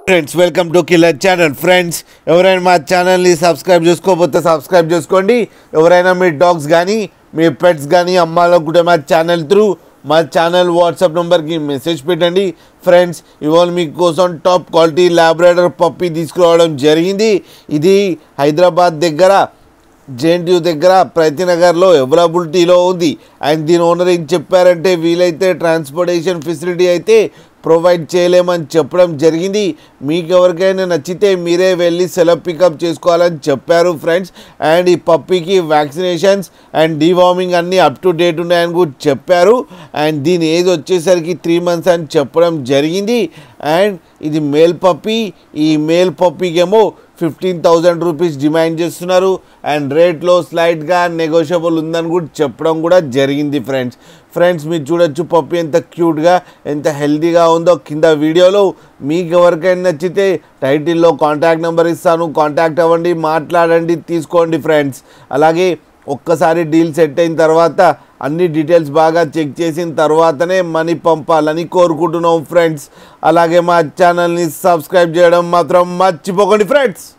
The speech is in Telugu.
friends welcome to killer channel friends ఎవరైనా మా ఛానల్ని సబ్స్క్రైబ్ చేసుకోకపోతే సబ్స్క్రైబ్ చేసుకోండి ఎవరైనా మీ డాగ్స్ కానీ మీ పెట్స్ కానీ అమ్మాలనుకుంటే మా ఛానల్ త్రూ మా ఛానల్ వాట్సాప్ నెంబర్కి మెసేజ్ పెట్టండి ఫ్రెండ్స్ ఇవాళ మీకోసం టాప్ క్వాలిటీ ల్యాబ్రేటర్ పప్పి తీసుకురావడం జరిగింది ఇది హైదరాబాద్ దగ్గర జేఎన్టీయూ దగ్గర ప్రతినగర్లో అవైలబిలిటీలో ఉంది అండ్ దీని ఓనర్ ఏం చెప్పారంటే వీలైతే ట్రాన్స్పోర్టేషన్ ఫెసిలిటీ అయితే ప్రొవైడ్ చేయలేమని చెప్పడం జరిగింది మీకు ఎవరికైనా నచ్చితే మీరే వెళ్ళి సెలవు పికప్ చేసుకోవాలని చెప్పారు ఫ్రెండ్స్ అండ్ ఈ పప్పీకి వ్యాక్సినేషన్స్ అండ్ డీవార్మింగ్ అన్నీ అప్ టు డేట్ ఉన్నాయని కూడా చెప్పారు అండ్ దీని ఏజ్ వచ్చేసరికి త్రీ మంత్స్ అని చెప్పడం జరిగింది అండ్ ఇది మేల్ పప్పీ ఈ మేల్ పప్పీకేమో ఫిఫ్టీన్ థౌజండ్ రూపీస్ డిమాండ్ చేస్తున్నారు అండ్ రేట్లో స్లైట్గా నెగోషియబుల్ ఉందని కూడా చెప్పడం కూడా జరిగింది ఫ్రెండ్స్ ఫ్రెండ్స్ మీరు చూడొచ్చు పప్పి ఎంత క్యూట్గా ఎంత హెల్తీగా ఉందో కింద వీడియోలో మీకు ఎవరికైనా నచ్చితే టైటిల్లో కాంటాక్ట్ నెంబర్ ఇస్తాను కాంటాక్ట్ అవ్వండి మాట్లాడండి తీసుకోండి ఫ్రెండ్స్ అలాగే ఒక్కసారి డీల్ సెట్ అయిన తర్వాత అన్ని డీటెయిల్స్ బాగా చెక్ చేసిన తర్వాతనే మనీ పంపాలని కోరుకుంటున్నాం ఫ్రెండ్స్ అలాగే మా ఛానల్ని సబ్స్క్రైబ్ చేయడం మాత్రం మర్చిపోకండి ఫ్రెండ్స్